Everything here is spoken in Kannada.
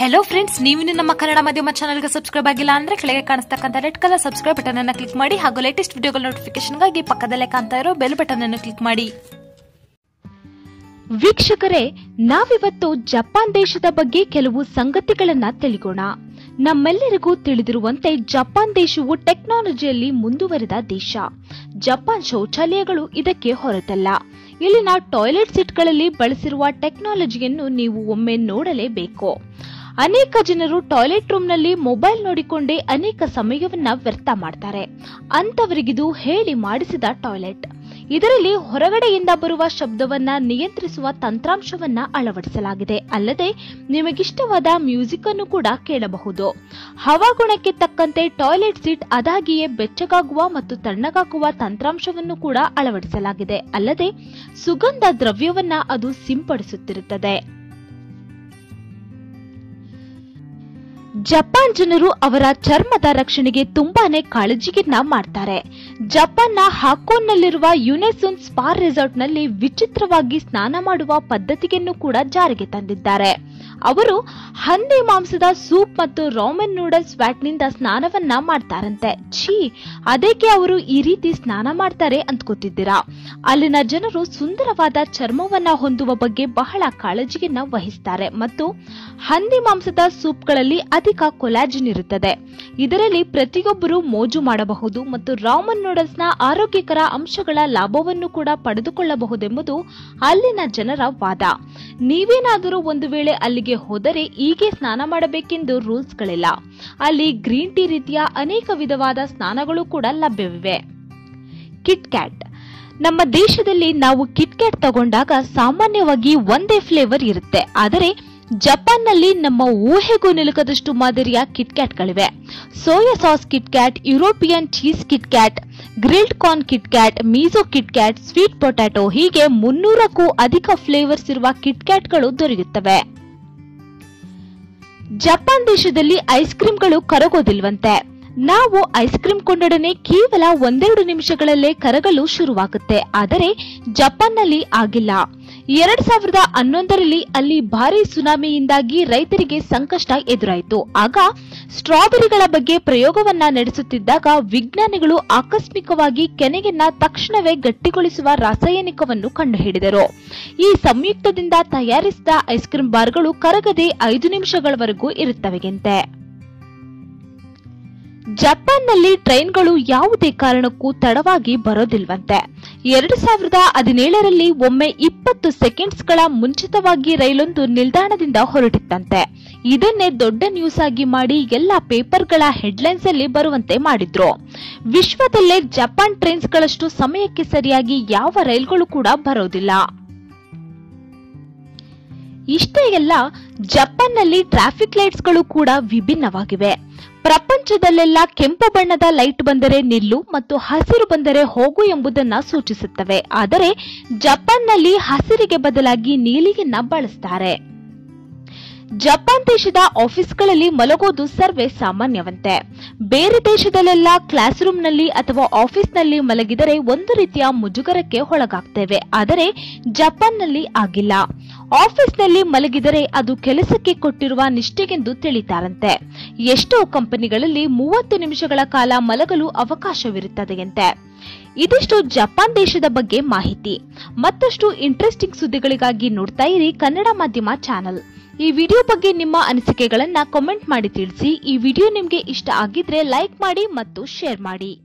ಹೆಲೋ ಫ್ರೆಂಡ್ಸ್ ನೀವಿನ್ನು ನಮ್ಮ ಕನ್ನಡ ಮಾಧ್ಯಮ ಚಾನಲ್ಗೆ ಸಬ್ಸ್ಕ್ರೈಬ್ ಆಗಿಲ್ಲ ಅಂದ್ರೆ ಕೆಳಗೆ ಕಾಣಿಸ್ತಕ್ಕಂಥ ರೆಡ್ ಕಲರ್ ಸಬ್ಸ್ಕ್ರೈಬ್ ಬಟನ್ ಅನ್ನು ಕ್ಲಿಕ್ ಮಾಡಿ ಹಾಗೂ ಲೇಟೆಸ್ಟ್ ವಿಡಿಯೋಗಳ ನೋಟಿಫಿಕೇಶನ್ಗಾಗಿ ಪಕ್ಕದಲ್ಲೇ ಕಾಣ್ತಾ ಇರೋ ಬೆಲ್ ಬಟನ್ ಅನ್ನು ಕ್ಲಿಕ್ ಮಾಡಿ ವೀಕ್ಷಕರೇ ನಾವಿವತ್ತು ಜಪಾನ್ ದೇಶದ ಬಗ್ಗೆ ಕೆಲವು ಸಂಗತಿಗಳನ್ನ ತಿಳಿಗೋಣ ನಮ್ಮೆಲ್ಲರಿಗೂ ತಿಳಿದಿರುವಂತೆ ಜಪಾನ್ ದೇಶವು ಟೆಕ್ನಾಲಜಿಯಲ್ಲಿ ಮುಂದುವರಿದ ದೇಶ ಜಪಾನ್ ಶೌಚಾಲಯಗಳು ಇದಕ್ಕೆ ಹೊರತಲ್ಲ ಇಲ್ಲಿನ ಟಾಯ್ಲೆಟ್ ಸೀಟ್ಗಳಲ್ಲಿ ಬಳಸಿರುವ ಟೆಕ್ನಾಲಜಿಯನ್ನು ನೀವು ಒಮ್ಮೆ ನೋಡಲೇಬೇಕು ಅನೇಕ ಜನರು ಟಾಯ್ಲೆಟ್ ರೂಮ್ನಲ್ಲಿ ಮೊಬೈಲ್ ನೋಡಿಕೊಂಡೇ ಅನೇಕ ಸಮಯವನ್ನ ವ್ಯರ್ಥ ಮಾಡ್ತಾರೆ ಅಂತವರಿಗಿದು ಹೇಳಿ ಮಾಡಿಸಿದ ಟಾಯ್ಲೆಟ್ ಇದರಲ್ಲಿ ಹೊರಗಡೆಯಿಂದ ಬರುವ ಶಬ್ದವನ್ನ ನಿಯಂತ್ರಿಸುವ ತಂತ್ರಾಂಶವನ್ನ ಅಳವಡಿಸಲಾಗಿದೆ ಅಲ್ಲದೆ ನಿಮಗಿಷ್ಟವಾದ ಮ್ಯೂಸಿಕ್ ಅನ್ನು ಕೂಡ ಕೇಳಬಹುದು ಹವಾಗುಣಕ್ಕೆ ತಕ್ಕಂತೆ ಟಾಯ್ಲೆಟ್ ಸೀಟ್ ಅದಾಗಿಯೇ ಬೆಚ್ಚಗಾಗುವ ಮತ್ತು ತಣ್ಣಗಾಗುವ ತಂತ್ರಾಂಶವನ್ನು ಕೂಡ ಅಳವಡಿಸಲಾಗಿದೆ ಅಲ್ಲದೆ ಸುಗಂಧ ದ್ರವ್ಯವನ್ನ ಅದು ಸಿಂಪಡಿಸುತ್ತಿರುತ್ತದೆ ಜಪಾನ್ ಜನರು ಅವರ ಚರ್ಮದ ರಕ್ಷಣೆಗೆ ತುಂಬಾನೇ ಕಾಳಜಿಯನ್ನ ಮಾಡ್ತಾರೆ ಜಪಾನ್ನ ಹಾಕೋನ್ನಲ್ಲಿರುವ ಯುನೆಸುನ್ ಸ್ಪಾ ರೆಸಾರ್ಟ್ನಲ್ಲಿ ವಿಚಿತ್ರವಾಗಿ ಸ್ನಾನ ಮಾಡುವ ಪದ್ಧತಿಯನ್ನು ಕೂಡ ಜಾರಿಗೆ ತಂದಿದ್ದಾರೆ ಅವರು ಹಂದಿ ಮಾಂಸದ ಸೂಪ್ ಮತ್ತು ರಾಮೆನ್ ನೂಡಲ್ಸ್ ವ್ಯಾಟ್ನಿಂದ ಸ್ನಾನವನ್ನ ಮಾಡ್ತಾರಂತೆ ಛೀ ಅದಕ್ಕೆ ಅವರು ಈ ರೀತಿ ಸ್ನಾನ ಮಾಡ್ತಾರೆ ಅಂದ್ಕೋತಿದ್ದೀರಾ ಅಲ್ಲಿನ ಜನರು ಸುಂದರವಾದ ಚರ್ಮವನ್ನ ಹೊಂದುವ ಬಗ್ಗೆ ಬಹಳ ಕಾಳಜಿಯನ್ನ ವಹಿಸ್ತಾರೆ ಮತ್ತು ಹಂದಿ ಮಾಂಸದ ಸೂಪ್ಗಳಲ್ಲಿ ಅಧಿಕ ಕೊಲಾಜಿನ್ ಇರುತ್ತದೆ ಇದರಲ್ಲಿ ಪ್ರತಿಯೊಬ್ಬರು ಮೋಜು ಮಾಡಬಹುದು ಮತ್ತು ರಾಮನ್ ನೂಡಲ್ಸ್ನ ಆರೋಗ್ಯಕರ ಅಂಶಗಳ ಲಾಭವನ್ನು ಕೂಡ ಪಡೆದುಕೊಳ್ಳಬಹುದೆಂಬುದು ಅಲ್ಲಿನ ಜನರ ವಾದ ನೀವೇನಾದರೂ ಒಂದು ವೇಳೆ ಅಲ್ಲಿಗೆ ಹೋದರೆ ಹೀಗೆ ಸ್ನಾನ ಮಾಡಬೇಕೆಂದು ರೂಲ್ಸ್ಗಳಿಲ್ಲ ಅಲ್ಲಿ ಗ್ರೀನ್ ಟೀ ರೀತಿಯ ಅನೇಕ ವಿಧವಾದ ಸ್ನಾನಗಳು ಕೂಡ ಲಭ್ಯವಿವೆ ಕಿಟ್ ಕ್ಯಾಟ್ ನಮ್ಮ ದೇಶದಲ್ಲಿ ನಾವು ಕಿಟ್ ಕ್ಯಾಟ್ ತಗೊಂಡಾಗ ಸಾಮಾನ್ಯವಾಗಿ ಒಂದೇ ಫ್ಲೇವರ್ ಇರುತ್ತೆ ಆದರೆ ಜಪಾನ್ನಲ್ಲಿ ನಮ್ಮ ಊಹೆಗೂ ನಿಲುಕದಷ್ಟು ಮಾದರಿಯ ಕಿಟ್ ಕ್ಯಾಟ್ಗಳಿವೆ soya sauce Kit Kat European cheese Kit Kat grilled corn Kit Kat miso Kit Kat sweet potato ಹೀಗೆ ಮುನ್ನೂರಕ್ಕೂ ಅಧಿಕ ಫ್ಲೇವರ್ಸ್ ಇರುವ ಕಿಟ್ ಕ್ಯಾಟ್ಗಳು ದೊರೆಯುತ್ತವೆ ಜಪಾನ್ ದೇಶದಲ್ಲಿ ಐಸ್ ಕ್ರೀಮ್ಗಳು ಕರಗೋದಿಲ್ವಂತೆ ನಾವು ಐಸ್ ಕ್ರೀಮ್ ಕೊಂಡೊಡನೆ ಕೇವಲ ಒಂದೆರಡು ನಿಮಿಷಗಳಲ್ಲೇ ಕರಗಲು ಶುರುವಾಗುತ್ತೆ ಆದರೆ ಜಪಾನ್ನಲ್ಲಿ ಆಗಿಲ್ಲ ಎರಡ್ ಸಾವಿರದ ಹನ್ನೊಂದರಲ್ಲಿ ಅಲ್ಲಿ ಭಾರಿ ಸುನಾಮಿಯಿಂದಾಗಿ ರೈತರಿಗೆ ಸಂಕಷ್ಟ ಎದುರಾಯಿತು ಆಗ ಸ್ಟ್ರಾಬೆರಿಗಳ ಬಗ್ಗೆ ಪ್ರಯೋಗವನ್ನ ನಡೆಸುತ್ತಿದ್ದಾಗ ವಿಜ್ಞಾನಿಗಳು ಆಕಸ್ಮಿಕವಾಗಿ ಕೆನೆಯನ್ನ ತಕ್ಷಣವೇ ಗಟ್ಟಿಗೊಳಿಸುವ ರಾಸಾಯನಿಕವನ್ನು ಕಂಡುಹಿಡಿದರು ಈ ಸಂಯುಕ್ತದಿಂದ ತಯಾರಿಸಿದ ಐಸ್ ಕ್ರೀಮ್ ಬಾರ್ಗಳು ಕರಗದೆ ಐದು ನಿಮಿಷಗಳವರೆಗೂ ಇರುತ್ತವೆಗೆಂತೆ ಜಪಾನ್ನಲ್ಲಿ ಟ್ರೈನ್ಗಳು ಯಾವುದೇ ಕಾರಣಕ್ಕೂ ತಡವಾಗಿ ಬರೋದಿಲ್ವಂತೆ ಎರಡು ಸಾವಿರದ ಹದಿನೇಳರಲ್ಲಿ ಒಮ್ಮೆ ಇಪ್ಪತ್ತು ಸೆಕೆಂಡ್ಸ್ಗಳ ಮುಂಚಿತವಾಗಿ ರೈಲೊಂದು ನಿಲ್ದಾಣದಿಂದ ಹೊರಟಿತ್ತಂತೆ ಇದನ್ನೇ ದೊಡ್ಡ ನ್ಯೂಸ್ ಆಗಿ ಮಾಡಿ ಎಲ್ಲ ಪೇಪರ್ಗಳ ಹೆಡ್ಲೈನ್ಸ್ ಅಲ್ಲಿ ಬರುವಂತೆ ಮಾಡಿದ್ರು ವಿಶ್ವದಲ್ಲೇ ಜಪಾನ್ ಟ್ರೈನ್ಸ್ಗಳಷ್ಟು ಸಮಯಕ್ಕೆ ಸರಿಯಾಗಿ ಯಾವ ರೈಲ್ಗಳು ಕೂಡ ಬರೋದಿಲ್ಲ ಇಷ್ಟೇ ಎಲ್ಲ ಜಪಾನ್ನಲ್ಲಿ ಟ್ರಾಫಿಕ್ ಲೈಟ್ಸ್ಗಳು ಕೂಡ ವಿಭಿನ್ನವಾಗಿವೆ ಪ್ರಪಂಚದಲ್ಲೆಲ್ಲ ಕೆಂಪು ಬಣ್ಣದ ಲೈಟ್ ಬಂದರೆ ನಿಲ್ಲು ಮತ್ತು ಹಸಿರು ಬಂದರೆ ಹೋಗು ಎಂಬುದನ್ನ ಸೂಚಿಸುತ್ತವೆ ಆದರೆ ಜಪಾನ್ನಲ್ಲಿ ಹಸಿರಿಗೆ ಬದಲಾಗಿ ನೀಲಿಯನ್ನ ಬಳಸ್ತಾರೆ ಜಪಾನ್ ದೇಶದ ಆಫೀಸ್ಗಳಲ್ಲಿ ಮಲಗೋದು ಸರ್ವೇ ಸಾಮಾನ್ಯವಂತೆ ಬೇರೆ ದೇಶದಲ್ಲೆಲ್ಲ ಕ್ಲಾಸ್ ರೂಮ್ನಲ್ಲಿ ಅಥವಾ ಆಫೀಸ್ನಲ್ಲಿ ಮಲಗಿದರೆ ಒಂದು ರೀತಿಯ ಮುಜುಗರಕ್ಕೆ ಒಳಗಾಗ್ತೇವೆ ಆದರೆ ಜಪಾನ್ನಲ್ಲಿ ಆಗಿಲ್ಲ ಆಫೀಸ್ನಲ್ಲಿ ಮಲಗಿದರೆ ಅದು ಕೆಲಸಕ್ಕೆ ಕೊಟ್ಟಿರುವ ನಿಷ್ಠೆಗೆಂದು ತಿಳಿತಾರಂತೆ ಎಷ್ಟೋ ಕಂಪನಿಗಳಲ್ಲಿ ಮೂವತ್ತು ನಿಮಿಷಗಳ ಕಾಲ ಮಲಗಲು ಅವಕಾಶವಿರುತ್ತದೆಯಂತೆ ಇದಿಷ್ಟು ಜಪಾನ್ ದೇಶದ ಬಗ್ಗೆ ಮಾಹಿತಿ ಮತ್ತಷ್ಟು ಇಂಟ್ರೆಸ್ಟಿಂಗ್ ಸುದ್ದಿಗಳಿಗಾಗಿ ನೋಡ್ತಾ ಇರಿ ಕನ್ನಡ ಮಾಧ್ಯಮ ಚಾನಲ್ ಈ ವಿಡಿಯೋ ಬಗ್ಗೆ ನಿಮ್ಮ ಅನಿಸಿಕೆಗಳನ್ನ ಕಾಮೆಂಟ್ ಮಾಡಿ ತಿಳಿಸಿ ಈ ವಿಡಿಯೋ ನಿಮಗೆ ಇಷ್ಟ ಆಗಿದ್ರೆ ಲೈಕ್ ಮಾಡಿ ಮತ್ತು ಶೇರ್ ಮಾಡಿ